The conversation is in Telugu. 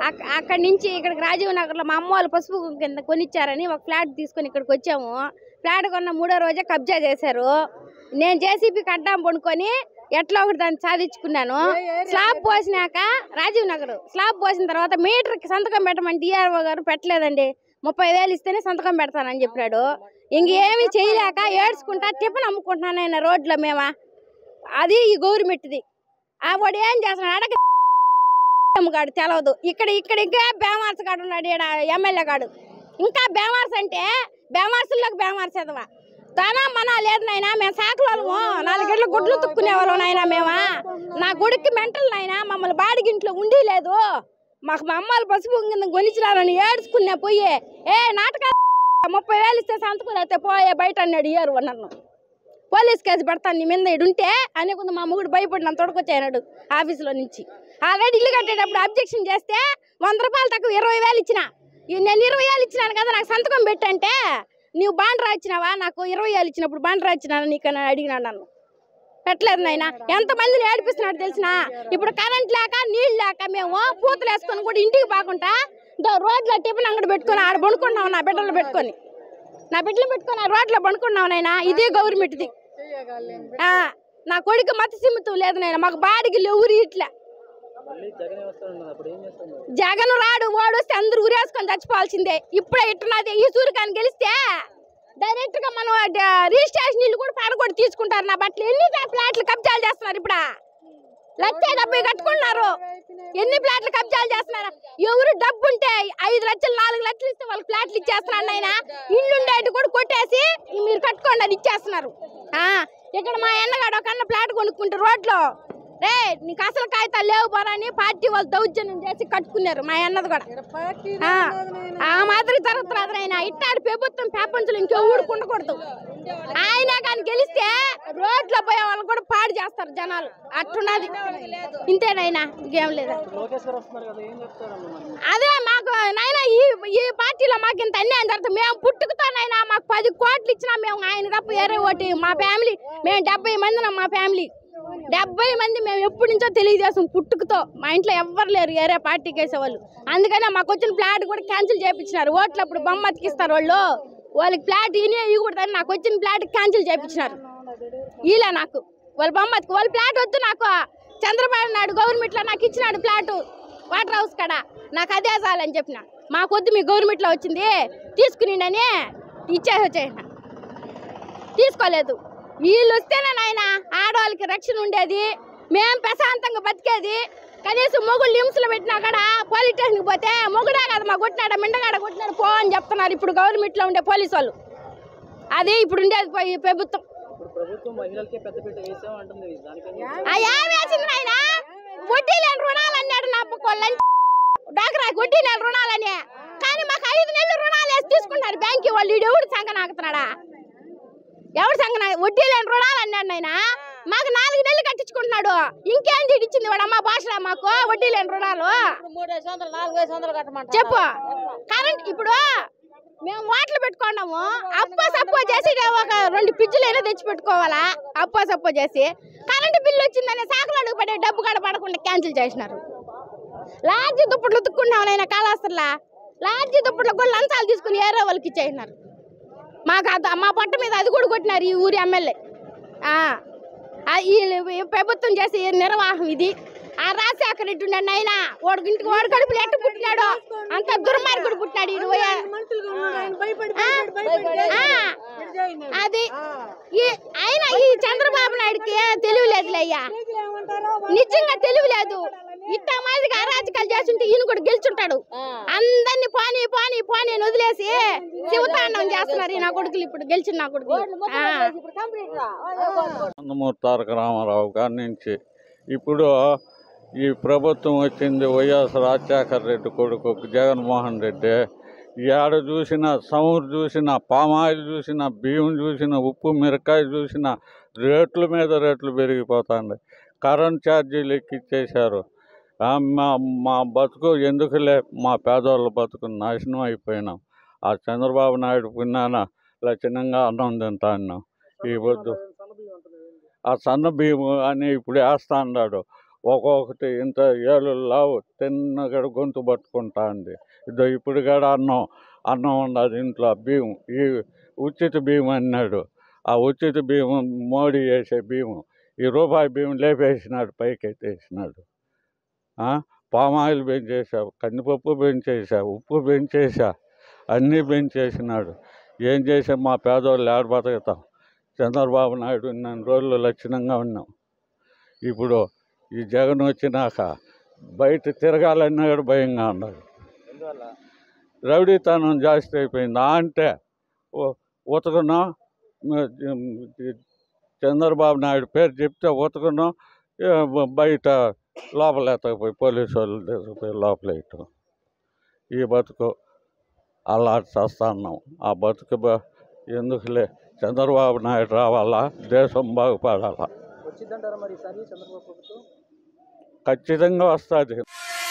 అక్- అక్కడి నుంచి ఇక్కడికి రాజీవ్ నగర్లో మా అమ్మ వాళ్ళు పసుపు కుంకుమ కింద కొనిచ్చారని ఒక ఫ్లాట్ తీసుకొని ఇక్కడికి వచ్చాము ఫ్లాట్ కొన్న మూడో రోజే కబ్జా చేశారు నేను జేసీబీ కడ్డాం పడుకొని ఎట్లా ఒకటి దాన్ని సాధించుకున్నాను స్లాబ్ పోసినాక రాజీవ్ నగర్ స్లాబ్ పోసిన తర్వాత మీటర్కి సంతకం పెట్టమని డిఆర్ఓ గారు పెట్టలేదండి ముప్పై వేలు ఇస్తేనే సంతకం పెడతానని చెప్పినాడు ఇంకేమీ చేయలేక ఏడ్చుకుంటా టిఫిన్ అమ్ముకుంటున్నాను ఆయన రోడ్లో మేమా అది ఈ గవర్నమెంట్ది ఆ వాడు ఏం చేస్తున్నాడు అడగ గాడు తెలవదు ఇక్కడ ఇక్కడ ఇంకా బేమార్స్ గాడు ఉన్నాడు ఈడ ఎమ్మెల్యే గాడు ఇంకా బేమార్స్ అంటే బేమార్సుల్లోకి బేమార్స్ ఎదవా తానా మన లేదు నాయనా మేము సాకులము నాలుగేళ్ళ గుడ్లు తుక్కునేవాళ్ళం నాయనా మేమా నా గుడికి మెంటల్ నాయనా మమ్మల్ని బాడిగింట్లో ఉండి లేదు మాకు మా అమ్మాలు పసుపు కింద కొనిచ్చినారని ఏడ్చుకునే పోయి ఏ నాటకాలు ముప్పై వేలు ఇస్తే సంతకం అయితే పోయే బయట అన్నాడు ఇయ్యారు నన్ను పోలీస్ కేసు పెడతాను నీ మీద ఈడు ఉంటే అని కొంత మా మొగుడు భయపడి నన్ను తొడకొచ్చాడు ఆఫీసులో నుంచి ఆల్రెడీ ఇల్లు కట్టేటప్పుడు అబ్జెక్షన్ చేస్తే వంద రూపాయలు తక్కువ ఇరవై వేలు ఇచ్చిన ఈ నేను ఇరవై వేలు ఇచ్చినాను కదా నాకు సంతకం పెట్టంటే నువ్వు బాండ్ రాచ్చినావా నాకు ఇరవై వేలు ఇచ్చినప్పుడు బాండ్ రాచ్చినాను నీకు అని అడిగినాడు నన్ను పెట్టలేదు నాయన ఎంతమందిని ఏడిపిస్తున్నాడు తెలిసిన ఇప్పుడు కరెంట్ లేక నీళ్ళు లేక మేము పూతలు వేసుకొని కూడా ఇంటికి పోకుండా దో రోడ్లో టిఫిన్ అంగడి పెట్టుకొని ఆడ పడుకున్నాం నా బిడ్డలు పెట్టుకొని నా బిడ్డలు పెట్టుకొని ఆ రోడ్లో పడుకున్నాం నాయన ఇదే గవర్నమెంట్ది ఆ, నా కొడుకు మత సిమ్ముతం లేదు నాయన మాకు బాడికి ఎవరు ఇట్లా మళ్ళీ జగన్ వస్తాడు అప్పుడు ఏం చేస్తాం మరి? జగన్ రాడు వాడు వస్తే అందరు ఉరేసుకొని చచ్చిపోవాల్సిందే ఇప్పుడే ఇట్టున్నది ఈ సూర్యకాన్ని గెలిస్తే డైరెక్ట్ గా మనం డ- రిజిస్ట్రేషన్ ఇల్లు కూడా పాడ కూడా తీసుకుంటారు నా బట్టలు ఎన్ని ఫ్లాట్లు కబ్జాలు చేస్తున్నారు ఇప్పుడు లక్ష డెబ్బై కట్టుకున్నారు ఎన్ని ఫ్లాట్లు కబ్జాలు చేస్తున్నారు ఎవరు డబ్బు ఉంటే ఐదు లక్షలు నాలుగు లక్షలు ఇస్తే వాళ్ళకి ఫ్లాట్లు ఇచ్చేస్తున్నారు ఆయన ఇల్లు ఉండేటి కూడా కొట్టేసి మీరు కట్టుకోండి అని ఇచ్చేస్తున్నారు ఆ, ఇక్కడ మా అన్నగాడు ఒక అన్న ఫ్లాట్ కొనుక్కుంటే రోడ్లో రే నీకు అసలు కాగితాలు లేవు పోరని పార్టీ వాళ్ళు దౌర్జన్యం చేసి కట్టుకున్నారు మా అన్నది కూడా ఆ, ఆ మాదిరి జరుగుతున్నారు ఆయన ఇట్టాడు ప్రభుత్వం పేపంచులు ఇంకెవరు ఉండకూడదు ఆయన కానీ గెలిస్తే రోడ్లో పోయే వాళ్ళు కూడా పాడు చేస్తారు జనాలు అట్టున్నది ఇంతేనైనా ఇంకేం లేదా లోకేష్ గారు వస్తున్నారు కదా ఏం చెప్తారమ్మా మరి అదే మాకు నాయన ఈ ఈ పార్టీలో మాకు ఇంత అన్యాయం జరుగుతుంది మేము పుట్టుకతోనైనా మాకు పది కోట్లు ఇచ్చినా మేము ఆయన తప్ప వేరే ఒకటి మా ఫ్యామిలీ మేము డెబ్బై మంది మా ఫ్యామిలీ డెబ్బై మంది మేము ఎప్పటి నుంచో తెలుగుదేశం పుట్టుకతో మా ఇంట్లో ఎవ్వరు లేరు వేరే పార్టీకి వేసేవాళ్ళు అందుకనే మాకు వచ్చిన ఫ్లాట్ కూడా క్యాన్సిల్ చేయించినారు ఓట్లు అప్పుడు బొమ్మ అతికిస్తారు వాళ్ళు వాళ్ళకి ఫ్లాట్ ఇనే ఇవ్వకూడదని నాకు వచ్చిన ఫ్లాట్ క్యాన్సిల్ చేయించినారు ఇలా నాకు వాళ్ళ బొమ్మ అతికి వాళ్ళ ఫ్లాట్ వద్దు నాకు చంద్రబాబు నాయుడు గవర్నమెంట్లో నాకు ఇచ్చినాడు ఫ్లాట్ వాటర్ హౌస్ కాడ నాకు అదే చాలని చెప్పిన మాకొద్దు మీ గవర్నమెంట్లో వచ్చింది తీసుకునిండని ఇచ్చేసి వచ్చేసిన తీసుకోలేదు వీళ్ళు వస్తేనే నాయన ఆడవాళ్ళకి రక్షణ ఉండేది మేం ప్రశాంతంగా బతికేది కనీసం మొగుళ్ళు హింసలు పెట్టినా కూడా పోలీస్ స్టేషన్కి పోతే మొగుడే కదా మా కొట్టినాడు మిండగాడ కొట్టినాడు పో అని చెప్తున్నారు ఇప్పుడు గవర్నమెంట్లో ఉండే పోలీసు వాళ్ళు అది ఇప్పుడు ఉండేది పోయి ప్రభుత్వం ఇప్పుడు ప్రభుత్వం మహిళలకే పెద్దపీట వేసాం అంటుంది దానికని ఆ ఏం వేసింది నాయన వడ్డీ లేని రుణాలు అన్నాడు నా పక్కోళ్ళని డాక్రా వడ్డీ లేని రుణాలని కానీ మాకు ఐదు నెలలు రుణాలు వేసి తీసుకున్నారు బ్యాంక్ వాళ్ళు ఈడు ఎవడు సంఘ నాకుతున్నాడా ఎవడు సంఘ నా- వడ్డీ లేని రుణాలు అన్నాడు నాయన మాకు నాలుగు నెలలు కట్టించుకుంటున్నాడు ఇంకేం ఇచ్చింది వాడు అమ్మ భాషలో మాకు వడ్డీ లేని రుణాలు మూడేసి వందలు నాలుగు వేసి వందలు కట్టమంట చెప్పు కరెంట్ ఇప్పుడు మేము వాటలు పెట్టుకున్నాము అప్పో సప్పో చేసి ఒక రెండు పిజ్జులైనా తెచ్చి పెట్టుకోవాలా అప్పో సప్పో చేసి కరెంటు బిల్లు వచ్చిందని సాకులు పడే డబ్బు కాడ పడకుండా క్యాన్సిల్ చేసినారు లాడ్జి దుప్పట్లు ఉతుక్కున్నాం నేను కాళాస్త్రలా లాడ్జి దుప్పట్లు కూడా లంచాలు తీసుకుని ఏరే వాళ్ళకి ఇచ్చేసినారు మాకు అది మా పొట్ట మీద అది కూడా కొట్టినారు ఈ ఊరి ఎమ్మెల్యే ఆ, ఆ, ఈ ఈ ప్రభుత్వం చేసే ఈ నిర్వాహం ఇది ఆ రాజశేఖర రెడ్డి ఉన్నాడు ఆయన వాడు ఇంటికి వాడు కడుపులు ఎట్టు పుట్టినాడు అంత దుర్మార్గుడు పుట్టినాడు ఈడు పోయా. ఆ, ఆ, అది ఈ ఆయన ఈ చంద్రబాబు నాయుడుకి తెలివి లేదులే అయ్యా నిజంగా తెలివి లేదు ఇట్ట మాదిరిగా అరాచకాలు చేస్తుంటే ఈయన కూడా గెలుచుంటాడు అందరిని పోనీ పోనీ పోనీ అని వదిలేసి శివతాండవం చేస్తున్నారు ఈ నా కొడుకులు ఇప్పుడు గెలిచిన నా కొడుకులు ఆ. ఇప్పుడు కంప్లీట్ రా నందమూరి తారక రామారావు గారి నుంచి ఇప్పుడు ఈ ప్రభుత్వం వచ్చింది వైఎస్ రాజశేఖర రెడ్డి కొడుకు జగన్మోహన్ రెడ్డి ఏడ చూసినా సమురు చూసినా పామాయిల్ చూసినా బియ్యం చూసినా ఉప్పు మిరకాయ చూసినా రేట్ల మీద రేట్లు పెరిగిపోతుంది కరెంట్ ఛార్జీలు ఎక్కిచ్చేశారు ఆ, మా మా బతుకు ఎందుకులే మా పేదవాళ్ళ బతుకు నాశనం అయిపోయినాం ఆ చంద్రబాబు నాయుడు పుణ్యాన లక్షణంగా అన్నం తింటా అన్నాం ఈ పొద్దు ఆ సన్న బియ్యం అని ఇప్పుడు వేస్తా అన్నాడు ఒక్కొక్కటి ఇంత ఏళ్ళు లావు తిన్నగడ గొంతు పట్టుకుంటా ఉంది ఇదో ఇప్పుడు కూడా అన్నం అన్నం ఉండదు ఇంట్లో బియ్యం ఈ ఉచిత బియ్యం అన్నాడు ఆ ఉచిత బియ్యం మోడీ వేసే బియ్యం ఈ రూపాయి బియ్యం లేపేసినాడు పైకి ఎత్తేసినాడు ఆ? పామాయిల్ పెంచేసావు కందిపప్పు పెంచేసావు ఉప్పు పెంచేసా అన్నీ పెంచేసినాడు ఏం చేసా మా పేదోళ్ళు ఏడ బతుకుతాం చంద్రబాబు నాయుడు ఉన్నన్ని రోజులు లక్షణంగా ఉన్నాం ఇప్పుడు ఈ జగన్ వచ్చినాక బయట తిరగాలన్నా కూడా భయంగా ఉండదు ఎందువల్ల రౌడీతనం జాస్తి అయిపోయింది ఆ అంటే ఉ- ఉతకను మ- ఈ చంద్రబాబు నాయుడు పేరు చెప్తే ఉతకను ఏ బ- బయట లోపల ఎత్తకపోయి పోలీసు వాళ్ళు తీసుకుపోయి లోపల వేయటం ఈ బతుకు అలా చేస్తున్నాం ఆ బతుకు బ- ఎందుకులే చంద్రబాబు నాయుడు రావాలా దేశం బాగుపడాలా వచ్చిందంటారా మరి ఈసారి చంద్రబాబు ప్రభుత్వం ఖచ్చితంగా వస్తుంది